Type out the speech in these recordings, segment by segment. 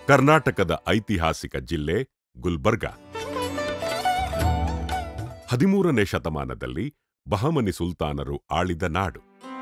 ಕರ್ನಾಟಕದ ಐತಿಹಾಸಿಕ ಜಿಲ್ಲೆ ಗುಲ್ಬರ್ಗ ಹದಿಮೂರನೇ ಶತಮಾನದಲ್ಲಿ ಬಹಮನಿ ಸುಲ್ತಾನರು ಆಳಿದ ನಾಡು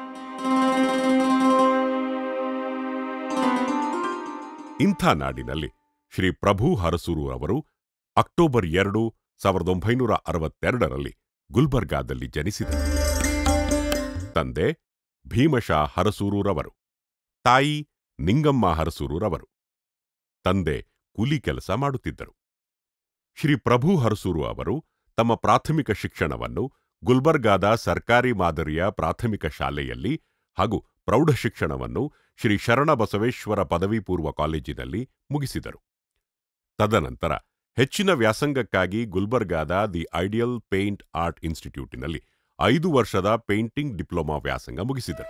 ಇಂಥ ನಾಡಿನಲ್ಲಿ ಶ್ರೀ ಪ್ರಭು ಹರಸೂರು ಅವರು ಅಕ್ಟೋಬರ್ ಎರಡು ಸಾವಿರದ ಒಂಬೈನೂರ ಅರವತ್ತೆರಡರಲ್ಲಿ ಗುಲ್ಬರ್ಗಾದಲ್ಲಿ ಜನಿಸಿದರು ತಂದೆ ಭೀಮಶಾ ಹರಸೂರುರವರು ತಾಯಿ ನಿಂಗಮ್ಮ ಹರಸೂರುರವರು ತಂದೆ ಕೂಲಿ ಕೆಲಸ ಮಾಡುತ್ತಿದ್ದರು ಶ್ರೀ ಪ್ರಭು ಹರಸೂರು ಅವರು ತಮ್ಮ ಪ್ರಾಥಮಿಕ ಶಿಕ್ಷಣವನ್ನು ಗುಲ್ಬರ್ಗಾದ ಸರ್ಕಾರಿ ಮಾದರಿಯ ಪ್ರಾಥಮಿಕ ಶಾಲೆಯಲ್ಲಿ ಹಾಗೂ ಪ್ರೌಢಶಿಕ್ಷಣವನ್ನು ಶ್ರೀ ಶರಣಬಸವೇಶ್ವರ ಪದವಿ ಪೂರ್ವ ಕಾಲೇಜಿನಲ್ಲಿ ಮುಗಿಸಿದರು ತದನಂತರ ಹೆಚ್ಚಿನ ವ್ಯಾಸಂಗಕ್ಕಾಗಿ ಗುಲ್ಬರ್ಗಾದ ದಿ ಐಡಿಯಲ್ ಪೇಂಟ್ ಆರ್ಟ್ ಇನ್ಸ್ಟಿಟ್ಯೂಟಿನಲ್ಲಿ ಐದು ವರ್ಷದ ಪೇಂಟಿಂಗ್ ಡಿಪ್ಲೊಮಾ ವ್ಯಾಸಂಗ ಮುಗಿಸಿದರು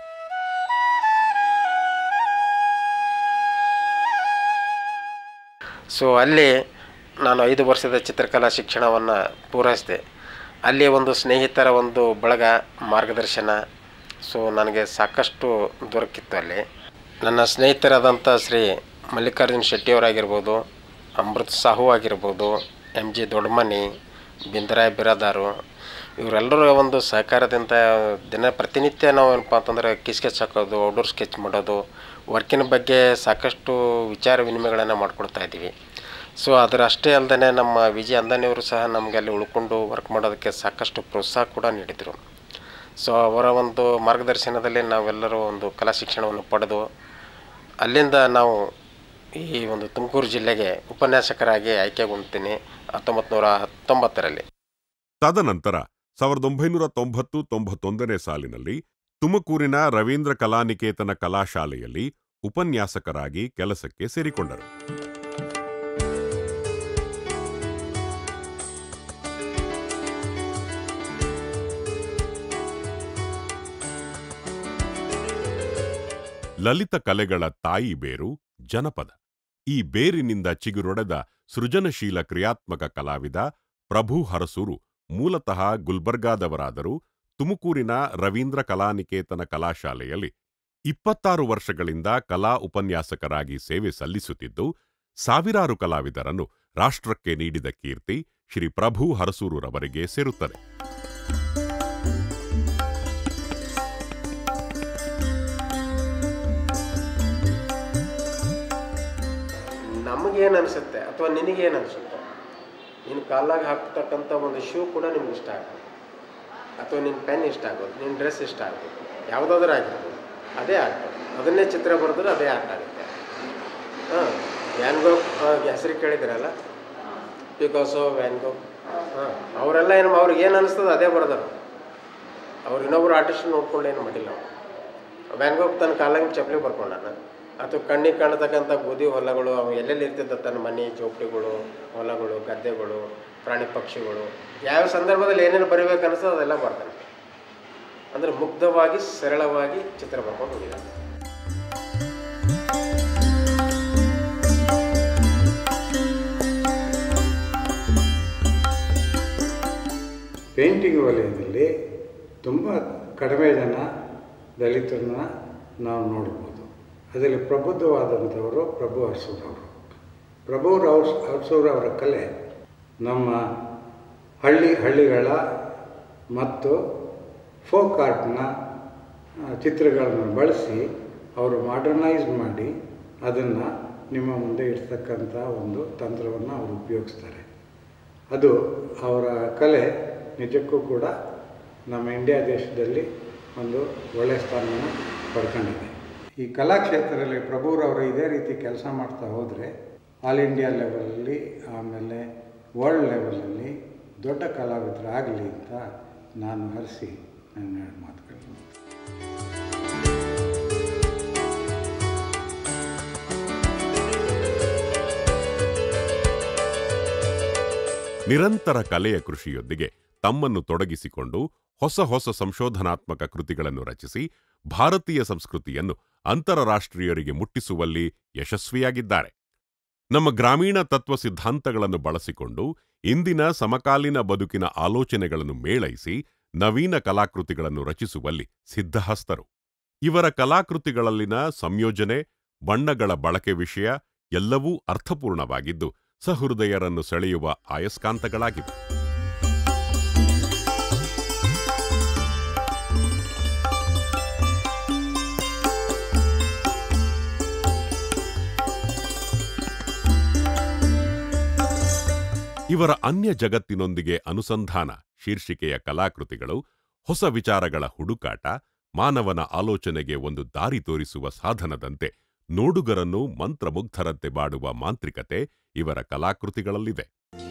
ಸೊ ಅಲ್ಲಿ ನಾನು ಐದು ವರ್ಷದ ಚಿತ್ರಕಲಾ ಶಿಕ್ಷಣವನ್ನು ಪೂರೈಸಿದೆ ಅಲ್ಲಿ ಒಂದು ಸ್ನೇಹಿತರ ಒಂದು ಬಳಗ ಮಾರ್ಗದರ್ಶನ ಸೊ ನನಗೆ ಸಾಕಷ್ಟು ದೊರಕಿತ್ತು ಅಲ್ಲಿ ನನ್ನ ಸ್ನೇಹಿತರಾದಂಥ ಶ್ರೀ ಮಲ್ಲಿಕಾರ್ಜುನ್ ಶೆಟ್ಟಿಯವರಾಗಿರ್ಬೋದು ಅಮೃತ್ ಸಾಹು ಆಗಿರ್ಬೋದು ಎಮ್ ಜಿ ದೊಡ್ಡಮನಿ ಬಿಂದರಾಯ್ ಬಿರಾದಾರು ಇವರೆಲ್ಲರ ಒಂದು ಸಹಕಾರದಿಂದ ದಿನ ಪ್ರತಿನಿತ್ಯ ನಾವು ಏನಪ್ಪ ಅಂತಂದ್ರೆ ಕಿ ಸ್ಕೆಚ್ ಹಾಕೋದು ಔಟ್ಡೋರ್ ಸ್ಕೆಚ್ ಮಾಡೋದು ವರ್ಕಿನ ಬಗ್ಗೆ ಸಾಕಷ್ಟು ವಿಚಾರ ವಿನಿಮಯಗಳನ್ನು ಮಾಡ್ಕೊಳ್ತಾ ಇದ್ದೀವಿ ಸೊ ಅದರ ಅಷ್ಟೇ ಅಲ್ಲದೆ ನಮ್ಮ ವಿಜಯ್ ಅಂದಾನಿಯವರು ಸಹ ನಮಗೆ ಅಲ್ಲಿ ಉಳ್ಕೊಂಡು ವರ್ಕ್ ಮಾಡೋದಕ್ಕೆ ಸಾಕಷ್ಟು ಪ್ರೋತ್ಸಾಹ ಕೂಡ ನೀಡಿದರು ಸೊ ಅವರ ಒಂದು ಮಾರ್ಗದರ್ಶನದಲ್ಲಿ ನಾವೆಲ್ಲರೂ ಒಂದು ಕಲಾ ಶಿಕ್ಷಣವನ್ನು ಪಡೆದು ಅಲ್ಲಿಂದ ನಾವು ಈ ಒಂದು ತುಮಕೂರು ಜಿಲ್ಲೆಗೆ ಉಪನ್ಯಾಸಕರಾಗಿ ಆಯ್ಕೆಗೊಂಡ್ತೀನಿ ಹತ್ತೊಂಬತ್ತು ನೂರ ಹತ್ತೊಂಬತ್ತರಲ್ಲಿ ತದನಂತರ ಸಾವಿರದ ಒಂಬೈನೂರ ತೊಂಬತ್ತು ತೊಂಬತ್ತೊಂದನೇ ಸಾಲಿನಲ್ಲಿ ತುಮಕೂರಿನ ರವೀಂದ್ರ ಕಲಾನಿಕೇತನ ಕಲಾಶಾಲೆಯಲ್ಲಿ ಉಪನ್ಯಾಸಕರಾಗಿ ಕೆಲಸಕ್ಕೆ ಸೇರಿಕೊಂಡರು ಲಲಿತ ಕಲೆಗಳ ತಾಯಿ ಬೇರು ಜನಪದ ಈ ಬೇರಿನಿಂದ ಚಿಗುರೊಡೆದ ಸೃಜನಶೀಲ ಕ್ರಿಯಾತ್ಮಕ ಕಲಾವಿದ ಪ್ರಭು ಹರಸೂರು ಮೂಲತಃ ಗುಲ್ಬರ್ಗಾದವರಾದರೂ ತುಮಕೂರಿನ ರವೀಂದ್ರ ಕಲಾನಿಕೇತನ ಕಲಾಶಾಲೆಯಲ್ಲಿ ಇಪ್ಪತ್ತಾರು ವರ್ಷಗಳಿಂದ ಕಲಾ ಉಪನ್ಯಾಸಕರಾಗಿ ಸೇವೆ ಸಲ್ಲಿಸುತ್ತಿದ್ದು ಸಾವಿರಾರು ಕಲಾವಿದರನ್ನು ರಾಷ್ಟ್ರಕ್ಕೆ ನೀಡಿದ ಕೀರ್ತಿ ಶ್ರೀ ಪ್ರಭು ಹರಸೂರುರವರಿಗೆ ಸೇರುತ್ತದೆ ನಮಗೇನು ಅನಿಸುತ್ತೆ ಅಥವಾ ನಿನಗೇನು ಅನಿಸುತ್ತೆ ನಿನ್ನ ಕಾಲಾಗ ಹಾಕ್ತಕ್ಕಂಥ ಒಂದು ಶೂ ಕೂಡ ನಿಮ್ಗೆ ಇಷ್ಟ ಆಗೋದು ಅಥವಾ ನಿನ್ನ ಪೆನ್ ಇಷ್ಟ ಆಗೋದು ನಿನ್ನ ಡ್ರೆಸ್ ಇಷ್ಟ ಆಗೋದು ಯಾವುದಾದ್ರೂ ಆಗಿರ್ಬೋದು ಅದೇ ಆರ್ಟ್ ಅದನ್ನೇ ಚಿತ್ರ ಬರೆದ್ರೆ ಅದೇ ಆರ್ಟ್ ಆಗುತ್ತೆ ಹಾಂ ವ್ಯಾನ್ಗೋ ಹೆಸರು ಕೇಳಿದ್ರಲ್ಲ ಪಿಕಾಸೋ ವ್ಯಾನ್ಗೋ ಹಾಂ ಅವರೆಲ್ಲ ಏನು ಅವ್ರಿಗೆ ಏನು ಅನಿಸ್ತದೆ ಅದೇ ಬರೆದರು ಅವ್ರು ಇನ್ನೊಬ್ರು ಆರ್ಟಿಸ್ಟ್ ನೋಡ್ಕೊಂಡು ಏನು ಮಾಡಿಲ್ಲ ಅವ್ರು ವ್ಯಾನ್ಗೋಗ್ ತನ್ನ ಕಾಲಾಗ ಚಪ್ಪಲಿ ಬರ್ಕೊಂಡಾನ ಅಥವಾ ಕಣ್ಣಿಗೆ ಕಾಣತಕ್ಕಂಥ ಗೋಧಿ ಹೊಲಗಳು ಅವು ಎಲ್ಲೆಲ್ಲಿ ಇರ್ತಿದ್ದ ತನ್ನ ಮನೆ ಜೋಪಡಿಗಳು ಹೊಲಗಳು ಗದ್ದೆಗಳು ಪ್ರಾಣಿ ಪಕ್ಷಿಗಳು ಯಾವ ಸಂದರ್ಭದಲ್ಲಿ ಏನೇನು ಬರೀಬೇಕು ಅನಿಸ್ತದೆ ಅದೆಲ್ಲ ಬರ್ತಾನೆ ಅಂದರೆ ಮುಗ್ಧವಾಗಿ ಸರಳವಾಗಿ ಚಿತ್ರ ಬರ್ಕೊಂಡು ಹೋಗಿದ್ದಾನೆ ಪೇಂಟಿಂಗ್ ವಲಯದಲ್ಲಿ ತುಂಬ ಕಡಿಮೆ ಜನ ದಲಿತರನ್ನ ನಾವು ನೋಡ್ಬೋದು ಅದರಲ್ಲಿ ಪ್ರಬುದ್ಧವಾದಂಥವರು ಪ್ರಭು ಹರ್ಸೂರವರು ಪ್ರಭು ರೌಸ್ ಹರ್ಸೂರವರ ಕಲೆ ನಮ್ಮ ಹಳ್ಳಿ ಹಳ್ಳಿಗಳ ಮತ್ತು ಫೋಕ್ ಆರ್ಟ್ನ ಚಿತ್ರಗಳನ್ನು ಬಳಸಿ ಅವರು ಮಾಡರ್ನೈಸ್ ಮಾಡಿ ಅದನ್ನು ನಿಮ್ಮ ಮುಂದೆ ಇಡ್ತಕ್ಕಂಥ ಒಂದು ತಂತ್ರವನ್ನು ಅವರು ಉಪಯೋಗಿಸ್ತಾರೆ ಅದು ಅವರ ಕಲೆ ನಿಜಕ್ಕೂ ಕೂಡ ನಮ್ಮ ಇಂಡಿಯಾ ದೇಶದಲ್ಲಿ ಒಂದು ಒಳ್ಳೆಯ ಸ್ಥಾನವನ್ನು ಪಡ್ಕೊಂಡಿದೆ ಈ ಕಲಾಕ್ಷೇತ್ರದಲ್ಲಿ ಪ್ರಭುರವರು ಇದೇ ರೀತಿ ಕೆಲಸ ಮಾಡ್ತಾ ಹೋದರೆ ಆಲ್ ಇಂಡಿಯಾ ಲೆವೆಲಲ್ಲಿ ಆಮೇಲೆ ವರ್ಲ್ಡ್ ಲೆವೆಲಲ್ಲಿ ದೊಡ್ಡ ಕಲಾವಿದರಾಗಲಿ ಅಂತ ನಾನು ಹರಿಸಿ ನನ್ನ ಎರಡು ಮಾತುಗಳು ನಿರಂತರ ಕಲೆಯ ಕೃಷಿಯೊಂದಿಗೆ ತಮ್ಮನ್ನು ತೊಡಗಿಸಿಕೊಂಡು ಹೊಸ ಹೊಸ ಸಂಶೋಧನಾತ್ಮಕ ಕೃತಿಗಳನ್ನು ರಚಿಸಿ ಭಾರತೀಯ ಸಂಸ್ಕೃತಿಯನ್ನು ಅಂತರರಾಷ್ಟ್ರೀಯರಿಗೆ ಮುಟ್ಟಿಸುವಲ್ಲಿ ಯಶಸ್ವಿಯಾಗಿದ್ದಾರೆ ನಮ್ಮ ಗ್ರಾಮೀಣ ತತ್ವ ಸಿದ್ಧಾಂತಗಳನ್ನು ಬಳಸಿಕೊಂಡು ಇಂದಿನ ಸಮಕಾಲೀನ ಬದುಕಿನ ಆಲೋಚನೆಗಳನ್ನು ಮೇಳೈಸಿ ನವೀನ ಕಲಾಕೃತಿಗಳನ್ನು ರಚಿಸುವಲ್ಲಿ ಸಿದ್ಧಹಸ್ತರು ಇವರ ಕಲಾಕೃತಿಗಳಲ್ಲಿನ ಸಂಯೋಜನೆ ಬಣ್ಣಗಳ ಬಳಕೆ ವಿಷಯ ಎಲ್ಲವೂ ಅರ್ಥಪೂರ್ಣವಾಗಿದ್ದು ಸಹೃದಯರನ್ನು ಸೆಳೆಯುವ ಆಯಸ್ಕಾಂತಗಳಾಗಿವೆ ಇವರ ಅನ್ಯ ಜಗತ್ತಿನೊಂದಿಗೆ ಅನುಸಂಧಾನ ಶೀರ್ಷಿಕೆಯ ಕಲಾಕೃತಿಗಳು ಹೊಸ ವಿಚಾರಗಳ ಹುಡುಕಾಟ ಮಾನವನ ಆಲೋಚನೆಗೆ ಒಂದು ದಾರಿ ತೋರಿಸುವ ಸಾಧನದಂತೆ ನೋಡುಗರನ್ನು ಮಂತ್ರಮುಗ್ಧರಂತೆ ಮಾಡುವ ಮಾಂತ್ರಿಕತೆ ಇವರ ಕಲಾಕೃತಿಗಳಲ್ಲಿದೆ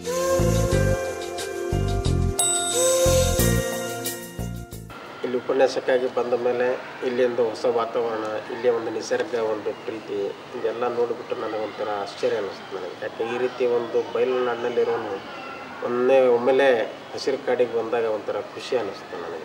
ಇಲ್ಲಿ ಉಪನ್ಯಾಸಕ್ಕಾಗಿ ಬಂದ ಮೇಲೆ ಇಲ್ಲಿಂದ ಹೊಸ ವಾತಾವರಣ ಇಲ್ಲಿ ಒಂದು ನಿಸರ್ಗ ಒಂದು ಪ್ರೀತಿ ಇದೆಲ್ಲ ನೋಡಿಬಿಟ್ಟು ನನಗೊಂಥರ ಆಶ್ಚರ್ಯ ಅನ್ನಿಸ್ತು ನನಗೆ ಯಾಕೆ ಈ ರೀತಿ ಒಂದು ಬಯಲುನಾಡಿನಲ್ಲಿರೋನು ಒಮ್ಮೆ ಒಮ್ಮೆಲೆ ಹಸಿರು ಕಾಡಿಗೆ ಬಂದಾಗ ಒಂಥರ ಖುಷಿ ಅನ್ನಿಸ್ತು ನನಗೆ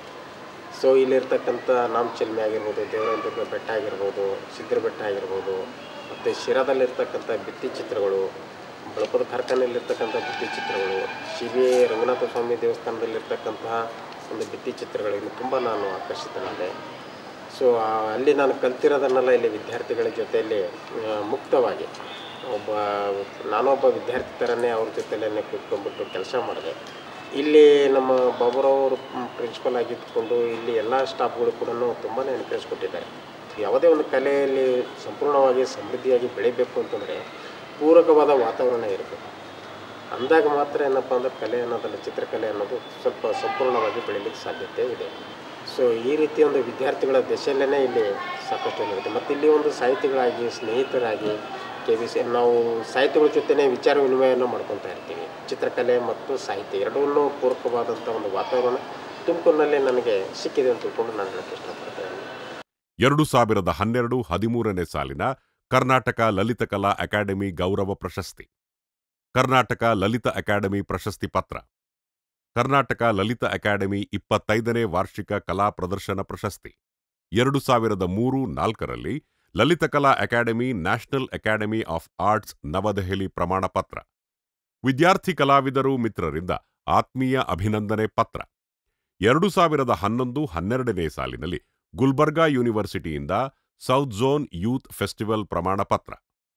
ಸೊ ಇಲ್ಲಿರ್ತಕ್ಕಂಥ ನಾಮಚಿಲ್ಮೆ ಆಗಿರ್ಬೋದು ದೇವರದುರ್ಗ ಬೆಟ್ಟ ಆಗಿರ್ಬೋದು ಸಿದ್ರ ಬೆಟ್ಟ ಆಗಿರ್ಬೋದು ಮತ್ತು ಶಿರಾದಲ್ಲಿರ್ತಕ್ಕಂಥ ಭಿತ್ತಿ ಚಿತ್ರಗಳು ಬಳಪದ ಕಾರ್ಖಾನೆಯಲ್ಲಿರ್ತಕ್ಕಂಥ ಭಿತ್ತಿ ಚಿತ್ರಗಳು ಸಿ ಬಿ ರಂಗನಾಥ ಸ್ವಾಮಿ ದೇವಸ್ಥಾನದಲ್ಲಿರ್ತಕ್ಕಂತಹ ಒಂದು ಭಿತ್ತಿ ಚಿತ್ರಗಳು ಇನ್ನು ತುಂಬ ನಾನು ಆಕರ್ಷಿತನಾದೆ ಸೊ ಅಲ್ಲಿ ನಾನು ಕಲ್ತಿರೋದನ್ನೆಲ್ಲ ಇಲ್ಲಿ ವಿದ್ಯಾರ್ಥಿಗಳ ಜೊತೆಯಲ್ಲಿ ಆ, ಮುಕ್ತವಾಗಿ ಒಬ್ಬ ನಾನೊಬ್ಬ ವಿದ್ಯಾರ್ಥಿ ಥರನೇ ಅವ್ರ ಜೊತೆಲೇ ಕೂತ್ಕೊಂಡ್ಬಿಟ್ಟು ಕೆಲಸ ಮಾಡಿದೆ ಇಲ್ಲಿ ನಮ್ಮ ಬಾಬುರಾವ್ ಅವರು ಪ್ರಿನ್ಸಿಪಲ್ ಆಗಿದ್ದುಕೊಂಡು ಇಲ್ಲಿ ಎಲ್ಲ ಸ್ಟಾಫ್ಗಳು ಕೂಡ ತುಂಬಾ ಎನ್ಕರೇಜ್ ಕೊಟ್ಟಿದ್ದಾರೆ ಯಾವುದೇ ಒಂದು ಕಲೆಯಲ್ಲಿ ಸಂಪೂರ್ಣವಾಗಿ ಸಮೃದ್ಧಿಯಾಗಿ ಬೆಳಿಬೇಕು ಅಂತಂದರೆ ಪೂರಕವಾದ ವಾತಾವರಣ ಇರಬೇಕು ಅಂದಾಗ ಮಾತ್ರ ಏನಪ್ಪ ಅಂದ್ರೆ ಕಲೆ ಅನ್ನೋದಲ್ಲ ಚಿತ್ರಕಲೆ ಅನ್ನೋದು ಸ್ವಲ್ಪ ಸಂಪೂರ್ಣವಾಗಿ ಬೆಳೀಲಿಕ್ಕೆ ಸಾಧ್ಯತೆ ಇದೆ ಸೊ ಈ ರೀತಿ ಒಂದು ವಿದ್ಯಾರ್ಥಿಗಳ ದೆಸೆಯಲ್ಲೇ ಇಲ್ಲಿ ಸಾಕಷ್ಟು ಏನಿರುತ್ತೆ ಮತ್ತು ಇಲ್ಲಿ ಒಂದು ಸಾಹಿತಿಗಳಾಗಿ ಸ್ನೇಹಿತರಾಗಿ ಕೆ ವಿ ಸಿ ನಾವು ಸಾಹಿತಿಗಳ ಜೊತೆನೇ ವಿಚಾರ ವಿನಿಮಯವನ್ನು ಮಾಡ್ಕೊತಾ ಇರ್ತೀವಿ ಚಿತ್ರಕಲೆ ಮತ್ತು ಸಾಹಿತ್ಯ ಎರಡನ್ನೂ ಪೂರಕವಾದಂಥ ಒಂದು ವಾತಾವರಣ ತುಮಕೂರಿನಲ್ಲಿ ನನಗೆ ಸಿಕ್ಕಿದೆ ಅಂತ ತಿಳ್ಕೊಂಡು ನಾನು ಹೇಳಕ್ಕೆ ಇಷ್ಟಪಡ್ತೇನೆ ಎರಡು ಸಾವಿರದ ಹನ್ನೆರಡು ಹದಿಮೂರನೇ ಸಾಲಿನ ಕರ್ನಾಟಕ ಲಲಿತ ಕಲಾ ಅಕಾಡೆಮಿ ಗೌರವ ಪ್ರಶಸ್ತಿ ಕರ್ನಾಟಕ ಲಲಿತ ಅಕಾಡೆಮಿ ಪ್ರಶಸ್ತಿ ಪತ್ರ ಕರ್ನಾಟಕ ಲಲಿತ ಅಕಾಡೆಮಿ ಇಪ್ಪತ್ತೈದನೇ ವಾರ್ಷಿಕ ಕಲಾ ಪ್ರದರ್ಶನ ಪ್ರಶಸ್ತಿ ಎರಡು ಸಾವಿರದ ಮೂರು ನಾಲ್ಕರಲ್ಲಿ Lalit Kala Akademi national academy of arts New Delhi ಪ್ರಮಾಣ ಪತ್ರ ವಿದ್ಯಾರ್ಥಿ ಕಲಾವಿದರು ಮಿತ್ರರಿಂದ ಆತ್ಮೀಯ ಅಭಿನಂದನೆ ಪತ್ರ ಎರಡು ಸಾವಿರದ ಹನ್ನೊಂದು ಹನ್ನೆರಡನೇ ಸಾಲಿನಲ್ಲಿ ಗುಲ್ಬರ್ಗಾ ಯೂನಿವರ್ಸಿಟಿಯಿಂದ ಸೌತ್ ಝೋನ್ ಯೂತ್ ಫೆಸ್ಟಿವಲ್ ಪ್ರಮಾಣ ಪತ್ರ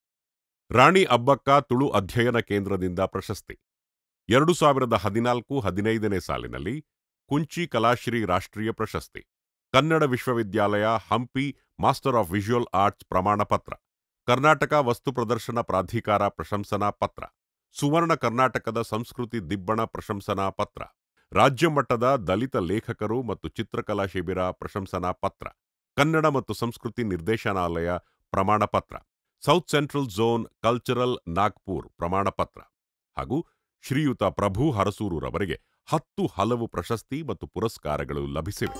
ರಾಣಿ ಅಬ್ಬಕ್ಕ ತುಳು ಅಧ್ಯಯನ ಕೇಂದ್ರದಿಂದ ಪ್ರಶಸ್ತಿ ಎರಡು ಸಾವಿರದ ಹದಿನಾಲ್ಕು ಹದಿನೈದನೇ ಸಾಲಿನಲ್ಲಿ ಕುಂಚಿ ಕಲಾಶ್ರೀ ರಾಷ್ಟ್ರೀಯ ಪ್ರಶಸ್ತಿ ಕನ್ನಡ ವಿಶ್ವವಿದ್ಯಾಲಯ Hampi master of visual arts ಪ್ರಮಾಣ ಪತ್ರ ಕರ್ನಾಟಕ ವಸ್ತು ಪ್ರದರ್ಶನ ಪ್ರಾಧಿಕಾರ ಪ್ರಶಂಸನಾ ಪತ್ರ ಸುವರ್ಣ ಕರ್ನಾಟಕದ ಸಂಸ್ಕೃತಿ ದಿಬ್ಬಣ ಪ್ರಶಂಸನಾ ಪತ್ರ ರಾಜ್ಯ ಮಟ್ಟದ ದಲಿತ ಲೇಖಕರು ಮತ್ತು ಚಿತ್ರಕಲಾ ಶಿಬಿರ ಪ್ರಶಂಸನಾ ಪತ್ರ ಕನ್ನಡ ಮತ್ತು ಸಂಸ್ಕೃತಿ ನಿರ್ದೇಶನಾಲಯ ಪ್ರಮಾಣ ಪತ್ರ south central zone cultural Nagpur ಪ್ರಮಾಣ ಪತ್ರ ಹಾಗೂ ಶ್ರೀಯುತ ಪ್ರಭು ಹರಸೂರುರವರಿಗೆ ಹತ್ತು ಹಲವು ಪ್ರಶಸ್ತಿ ಮತ್ತು ಪುರಸ್ಕಾರಗಳು ಲಭಿಸಿವೆ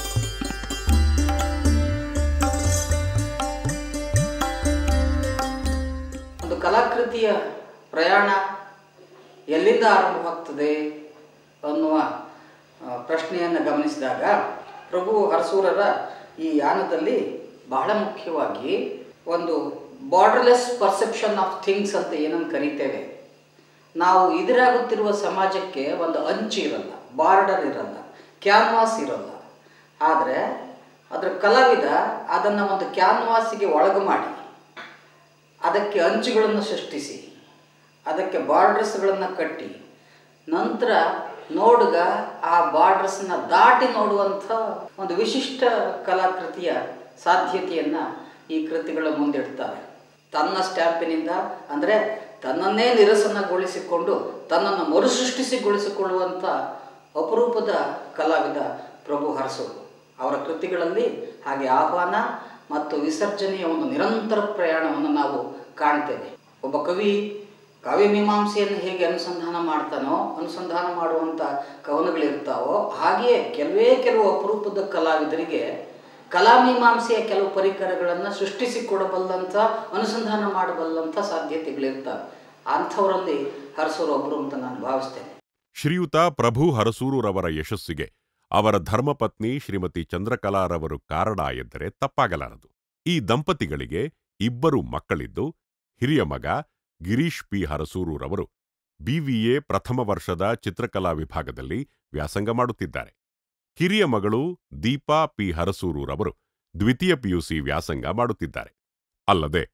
ಒಂದು ಕಲಾಕೃತಿಯ ಪ್ರಯಾಣ ಎಲ್ಲಿಂದ ಆರಂಭವಾಗ್ತದೆ ಅನ್ನುವ ಆ, ಪ್ರಶ್ನೆಯನ್ನು ಗಮನಿಸಿದಾಗ ಪ್ರಭು ಹರಸೂರರ ಈ ಯಾನದಲ್ಲಿ ಬಹಳ ಮುಖ್ಯವಾಗಿ ಒಂದು ಬಾರ್ಡರ್ಲೆಸ್ ಪರ್ಸೆಪ್ಷನ್ ಆಫ್ ಥಿಂಗ್ಸ್ ಅಂತ ಏನನ್ನು ಕರಿತೇವೆ ನಾವು ಎದುರಾಗುತ್ತಿರುವ ಸಮಾಜಕ್ಕೆ ಒಂದು ಅಂಚು ಇರಲ್ಲ ಬಾರ್ಡರ್ ಇರಲ್ಲ ಕ್ಯಾನ್ವಾಸ್ ಇರಲ್ಲ ಆದರೆ ಅದರ ಕಲಾವಿದ ಅದನ್ನು ಒಂದು ಕ್ಯಾನ್ವಾಸಿಗೆ ಒಳಗು ಮಾಡಿ ಅದಕ್ಕೆ ಅಂಚುಗಳನ್ನು ಸೃಷ್ಟಿಸಿ ಅದಕ್ಕೆ ಬಾರ್ಡರ್ಸ್ಗಳನ್ನು ಕಟ್ಟಿ ನಂತರ ನೋಡುಗ ಆ ಬಾರ್ಡರ್ಸ್ನ ದಾಟಿ ನೋಡುವಂಥ ಒಂದು ವಿಶಿಷ್ಟ ಕಲಾಕೃತಿಯ ಸಾಧ್ಯತೆಯನ್ನು ಈ ಕೃತಿಗಳ ಮುಂದಿಡ್ತಾರೆ ತನ್ನ ಸ್ಟ್ಯಾಂಪಿನಿಂದ ಅಂದರೆ ತನ್ನನ್ನೇ ನಿರಸನಗೊಳಿಸಿಕೊಂಡು ತನ್ನನ್ನು ಮರುಸೃಷ್ಟಿಸಿಗೊಳಿಸಿಕೊಳ್ಳುವಂಥ ಅಪರೂಪದ ಕಲಾವಿದ ಪ್ರಭು ಹರಸೂರು ಅವರ ಕೃತಿಗಳಲ್ಲಿ ಹಾಗೆ ಆಹ್ವಾನ ಮತ್ತು ವಿಸರ್ಜನೆಯ ಒಂದು ನಿರಂತರ ಪ್ರಯಾಣವನ್ನು ನಾವು ಕಾಣ್ತೇವೆ ಒಬ್ಬ ಕವಿ ಕಾವ್ಯಮೀಮಾಂಸೆಯನ್ನು ಹೇಗೆ ಅನುಸಂಧಾನ ಮಾಡ್ತಾನೋ ಅನುಸಂಧಾನ ಮಾಡುವಂಥ ಕವನಗಳಿರ್ತಾವೋ ಹಾಗೆಯೇ ಕೆಲವೇ ಕೆಲವು ಅಪರೂಪದ ಕಲಾವಿದರಿಗೆ ಕಲಾಮೀಮಾಂಸೆಯ ಕೆಲವು ಪರಿಕರಗಳನ್ನು ಸೃಷ್ಟಿಸಿಕೊಡಬಲ್ಲಂಥ ಅನುಸಂಧಾನ ಮಾಡಬಲ್ಲಂಥ ಸಾಧ್ಯತೆಗಳಿರ್ತವೆ ಅಂಥವರಲ್ಲಿ ಹರಸೂರು ಒಬ್ಬರು ಅಂತ ನಾನು ಭಾವಿಸ್ತೇನೆ ಶ್ರೀಯುತ ಪ್ರಭು ಹರಸೂರುರವರ ಯಶಸ್ಸಿಗೆ ಅವರ ಧರ್ಮಪತ್ನಿ ಶ್ರೀಮತಿ ಚಂದ್ರಕಲಾರವರು ಕಾರಣ ಎಂದರೆ ತಪ್ಪಾಗಲಾರದು ಈ ದಂಪತಿಗಳಿಗೆ ಇಬ್ಬರು ಮಕ್ಕಳಿದ್ದು ಹಿರಿಯ ಮಗ ಗಿರೀಶ್ ಪಿ ಹರಸೂರುರವರು ಬಿವಿಎ ಪ್ರಥಮ ವರ್ಷದ ಚಿತ್ರಕಲಾ ವಿಭಾಗದಲ್ಲಿ ವ್ಯಾಸಂಗ ಮಾಡುತ್ತಿದ್ದಾರೆ ಕಿರಿಯ ಮಗಳು ದೀಪಾ ಪಿ ಹರಸೂರುರವರು ದ್ವಿತೀಯ ಪಿಯುಸಿ ವ್ಯಾಸಂಗ ಮಾಡುತ್ತಿದ್ದಾರೆ ಅಲ್ಲದೆ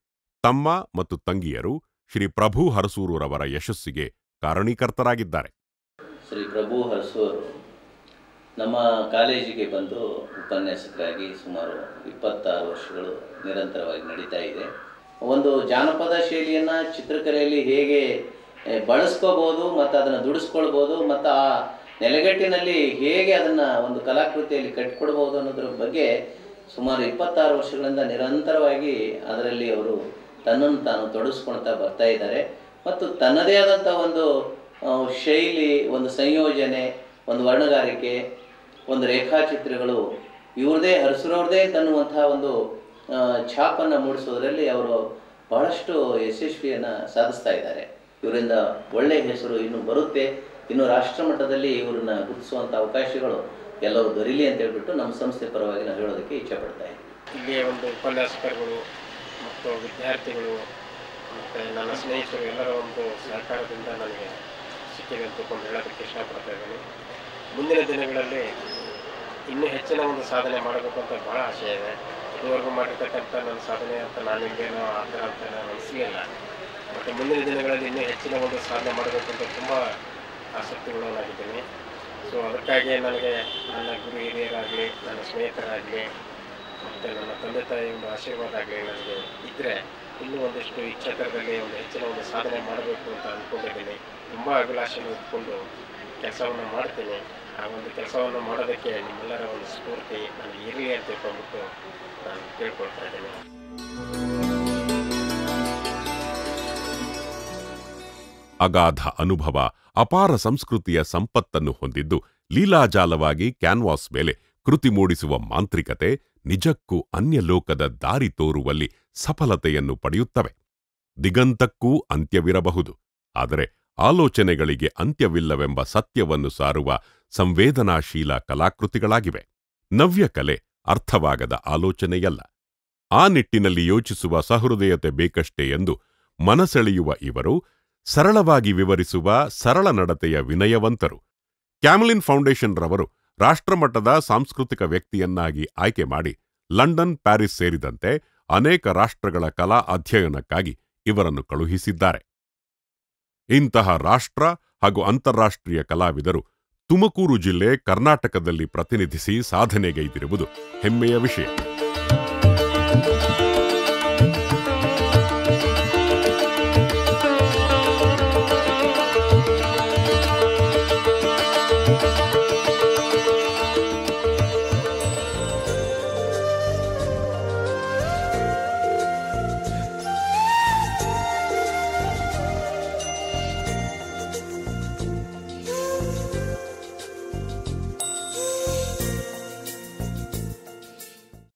ತಮ್ಮ ಮತ್ತು ತಂಗಿಯರು ಶ್ರೀ ಪ್ರಭು ಹರಸೂರವರ ಯಶಸ್ಸಿಗೆ ಕಾರಣೀಕರ್ತರಾಗಿದ್ದಾರೆ ಶ್ರೀ ಪ್ರಭು ಹರ್ಸೂರು ನಮ್ಮ ಕಾಲೇಜಿಗೆ ಬಂದು ಉಪನ್ಯಾಸಕರಾಗಿ ಸುಮಾರು ಇಪ್ಪತ್ತಾರು ವರ್ಷಗಳು ನಿರಂತರವಾಗಿ ನಡೀತಾ ಇದೆ ಒಂದು ಜಾನಪದ ಶೈಲಿಯನ್ನು ಚಿತ್ರಕಲೆಯಲ್ಲಿ ಹೇಗೆ eh, ಬಳಸ್ಕೋಬೋದು ಮತ್ತು ಅದನ್ನು ದುಡಿಸ್ಕೊಳ್ಬೋದು ಮತ್ತು ಆ ನೆಲೆಗಟ್ಟಿನಲ್ಲಿ ಹೇಗೆ ಅದನ್ನು ಒಂದು ಕಲಾಕೃತಿಯಲ್ಲಿ ಕಟ್ಟಿಕೊಡ್ಬೋದು ಅನ್ನೋದ್ರ ಬಗ್ಗೆ ಸುಮಾರು ಇಪ್ಪತ್ತಾರು ವರ್ಷಗಳಿಂದ ನಿರಂತರವಾಗಿ ಅದರಲ್ಲಿ ಅವರು ತನ್ನನ್ನು ತಾನು ತೊಡಗಿಸ್ಕೊಳ್ತಾ ಬರ್ತಾ ಇದ್ದಾರೆ ಮತ್ತು ತನ್ನದೇ ಆದಂಥ ಒಂದು ಆ, ಶೈಲಿ ಒಂದು ಸಂಯೋಜನೆ ಒಂದು ವರ್ಣಗಾರಿಕೆ ಒಂದು ರೇಖಾಚಿತ್ರಗಳು ಇವ್ರದೇ ಹರಸರವ್ರದೇ ತನ್ನುವಂತಹ ಒಂದು ಆ, ಛಾಪನ್ನು ಮೂಡಿಸೋದ್ರಲ್ಲಿ ಅವರು ಬಹಳಷ್ಟು ಯಶಸ್ವಿಯನ್ನು ಸಾಧಿಸ್ತಾ ಇದ್ದಾರೆ ಇವರಿಂದ ಒಳ್ಳೆಯ ಹೆಸರು ಇನ್ನು ಬರುತ್ತೆ ಇನ್ನು ರಾಷ್ಟ್ರ ಮಟ್ಟದಲ್ಲಿ ಇವ್ರನ್ನ ಗುರುತಿಸುವಂಥ ಅವಕಾಶಗಳು ಎಲ್ಲರೂ ದೊರೀಲಿ ಅಂತ ಹೇಳ್ಬಿಟ್ಟು ನಮ್ಮ ಸಂಸ್ಥೆ ಪರವಾಗಿ ನಾವು ಹೇಳೋದಕ್ಕೆ ಇಚ್ಛೆ ಪಡ್ತಾ ಇದ್ದೀವಿ ಇಲ್ಲಿಯ ಒಂದು ಉಪನ್ಯಾಸಕರುಗಳು ಮತ್ತು ವಿದ್ಯಾರ್ಥಿಗಳು ಮತ್ತು ನನ್ನ ಸ್ನೇಹಿತರು ಎಲ್ಲರ ಒಂದು ಸಹಕಾರದಿಂದ ನನಗೆ ಸಿಕ್ಕಿದೆ ಅಂತಕೊಂಡು ಹೇಳೋದಕ್ಕೆ ಇಷ್ಟಪಡ್ತಾ ಇದ್ದೀನಿ ಮುಂದಿನ ದಿನಗಳಲ್ಲಿ ಇನ್ನೂ ಹೆಚ್ಚಿನ ಒಂದು ಸಾಧನೆ ಮಾಡಬೇಕು ಅಂತ ಭಾಳ ಆಸೆ ಇದೆ ಇದುವರೆಗೂ ಮಾಡಿರ್ತಕ್ಕಂಥ ನನ್ನ ಸಾಧನೆ ಅಂತ ನಾನು ನಿಮಗೇನೋ ಆ ಥರ ಅಂತ ನಾನು ಅನಿಸಲಿಲ್ಲ ಮತ್ತು ಮುಂದಿನ ದಿನಗಳಲ್ಲಿ ಇನ್ನೂ ಹೆಚ್ಚಿನ ಒಂದು ಸಾಧನೆ ಮಾಡಬೇಕು ಅಂತ ತುಂಬ ಆಸಕ್ತಿಗೊಳಗಾಗಿದ್ದೀನಿ ಸೊ ಅದಕ್ಕಾಗಿ ನನಗೆ ನನ್ನ ಗುರು ಹಿರಿಯರಾಗಲಿ ನನ್ನ ಸ್ನೇಹಿತರಾಗಲಿ ಮತ್ತು ನನ್ನ ತಂದೆ ತಾಯಿ ಒಂದು ಆಶೀರ್ವಾದ ಆಗಲಿ ನನಗೆ ಇದ್ದರೆ ಇನ್ನೂ ಒಂದಿಷ್ಟು ಈ ಕ್ಷೇತ್ರದಲ್ಲಿ ಒಂದು ಹೆಚ್ಚಿನ ಒಂದು ಸಾಧನೆ ಮಾಡಬೇಕು ಅಂತ ಅಂದ್ಕೊಂಡಿದ್ದೀನಿ ತುಂಬ ಅಭಿಲಾಷೆಯನ್ನು ಇಟ್ಕೊಂಡು ಕೆಲಸವನ್ನು ಮಾಡ್ತೀನಿ ಆ ಒಂದು ಕೆಲಸವನ್ನು ಮಾಡೋದಕ್ಕೆ ನಿಮ್ಮೆಲ್ಲರ ಒಂದು ಸ್ಫೂರ್ತಿ ನನಗೆ ಇರಲಿ ಅಂತ ತಿಳ್ಕೊಂಡ್ಬಿಟ್ಟು ನಾನು ಕೇಳ್ಕೊಳ್ತಾ ಇದ್ದೀನಿ ಅಗಾಧ ಅನುಭವ ಅಪಾರ ಸಂಸ್ಕೃತಿಯ ಸಂಪತ್ತನ್ನು ಹೊಂದಿದ್ದು ಲೀಲಾಜಾಲವಾಗಿ ಕ್ಯಾನ್ವಾಸ್ ಮೇಲೆ ಕೃತಿ ಮೂಡಿಸುವ ಮಾಂತ್ರಿಕತೆ ನಿಜಕ್ಕೂ ಅನ್ಯಲೋಕದ ದಾರಿ ತೋರುವಲ್ಲಿ ಸಫಲತೆಯನ್ನು ಪಡೆಯುತ್ತವೆ ದಿಗಂತಕ್ಕೂ ಅಂತ್ಯವಿರಬಹುದು ಆದರೆ ಆಲೋಚನೆಗಳಿಗೆ ಅಂತ್ಯವಿಲ್ಲವೆಂಬ ಸತ್ಯವನ್ನು ಸಾರುವ ಸಂವೇದನಾಶೀಲ ಕಲಾಕೃತಿಗಳಾಗಿವೆ ನವ್ಯಕಲೆ ಅರ್ಥವಾಗದ ಆಲೋಚನೆಯಲ್ಲ ಆ ನಿಟ್ಟಿನಲ್ಲಿ ಯೋಚಿಸುವ ಸಹೃದಯತೆ ಬೇಕಷ್ಟೇ ಎಂದು ಮನಸೆಳೆಯುವ ಇವರು ಸರಳವಾಗಿ ವಿವರಿಸುವ ಸರಳ ನಡತೆಯ ವಿನಯವಂತರು ಕ್ಯಾಮಲಿನ್ ಫೌಂಡೇಶನ್ ರವರು ರಾಷ್ಟ್ರಮಟ್ಟದ ಸಾಂಸ್ಕೃತಿಕ ವ್ಯಕ್ತಿಯನ್ನಾಗಿ ಆಯ್ಕೆ ಮಾಡಿ ಲಂಡನ್ ಪ್ಯಾರಿಸ್ ಸೇರಿದಂತೆ ಅನೇಕ ರಾಷ್ಟ್ರಗಳ ಕಲಾ ಅಧ್ಯಯನಕ್ಕಾಗಿ ಇವರನ್ನು ಕಳುಹಿಸಿದ್ದಾರೆ ಇಂತಹ ರಾಷ್ಟ್ರ ಹಾಗೂ ಅಂತಾರಾಷ್ಟ್ರೀಯ ಕಲಾವಿದರು ತುಮಕೂರು ಜಿಲ್ಲೆ ಕರ್ನಾಟಕದಲ್ಲಿ ಪ್ರತಿನಿಧಿಸಿ ಸಾಧನೆಗೈದಿರುವುದು ಹೆಮ್ಮೆಯ ವಿಷಯ